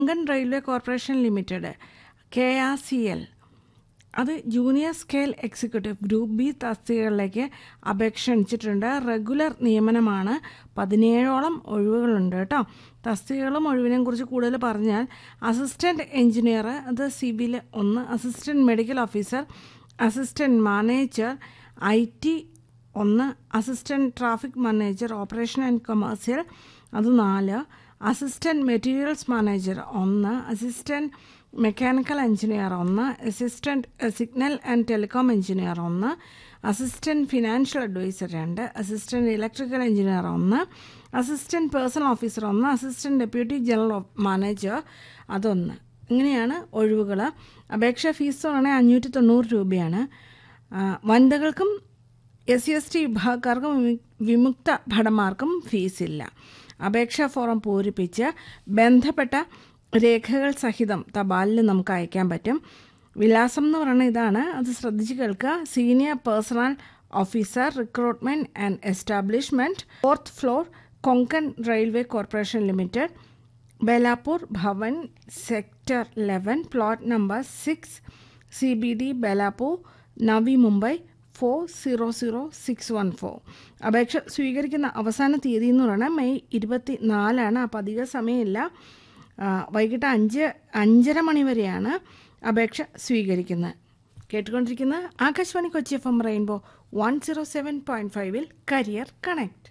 Konkan railway corporation limited K R C L അത് junior scale executive group B തസ്തികകളിലേക്ക് അപേക്ഷ ക്ഷണിച്ചിട്ടുണ്ട് റെഗുലർ നിയമനമാണ് പതിനേഴോളം ഒഴിവുകളുണ്ട് കേട്ടോ തസ്തികകളും ഒഴിവിനെയും കുറിച്ച് കൂടുതൽ പറഞ്ഞാൽ അസിസ്റ്റൻറ്റ് എഞ്ചിനീയർ അത് സിവിൽ ഒന്ന് assistant medical officer assistant manager I T ഒന്ന് assistant traffic manager operation and commercial അത് നാല് അസിസ്റ്റൻറ്റ് മെറ്റീരിയൽസ് മാനേജർ ഒന്ന് അസിസ്റ്റൻറ്റ് മെക്കാനിക്കൽ എഞ്ചിനീയർ ഒന്ന് assistant signal and telecom engineer ഒന്ന് അസിസ്റ്റൻറ്റ് ഫിനാൻഷ്യൽ അഡ്വൈസർ രണ്ട് അസിസ്റ്റൻറ്റ് ഇലക്ട്രിക്കൽ എഞ്ചിനീയർ ഒന്ന് assistant personnel officer ഒന്ന് assistant deputy general manager അതൊന്ന് ഇങ്ങനെയാണ് ഒഴിവുകൾ അപേക്ഷാ ഫീസ് പറയുന്നത് അഞ്ഞൂറ്റി തൊണ്ണൂറ് രൂപയാണ് വനിതകൾക്കും എസ് സി എസ് ടി വിഭാഗക്കാർക്കും വിമുക്ത ഭടന്മാർക്കും ഫീസില്ല അപേക്ഷാ ഫോറം പൂരിപ്പിച്ച് ബന്ധപ്പെട്ട രേഖകൾ സഹിതം തപാലിൽ നമുക്ക് അയക്കാൻ പറ്റും വിലാസം എന്ന് പറയുന്നത് ഇതാണ് അത് ശ്രദ്ധിച്ച് കേൾക്കുക senior personnel officer recruitment and establishment fourth floor Konkan railway corporation limited Belapur Bhavan sector eleven plot number six C B D Belapur Navi Mumbai four zero zero six one four അപേക്ഷ സ്വീകരിക്കുന്ന അവസാന തീയതി എന്ന് പറയുന്നത് മെയ് ഇരുപത്തി നാലാണ് അപ്പോൾ അധിക സമയമില്ല വൈകിട്ട് അഞ്ച് അഞ്ചര മണി വരെയാണ് അപേക്ഷ സ്വീകരിക്കുന്നത് കേട്ടുകൊണ്ടിരിക്കുന്നത് Akashvani Kochi F M rainbow one zero seven point ഫൈവിൽ കരിയർ കണക്ട്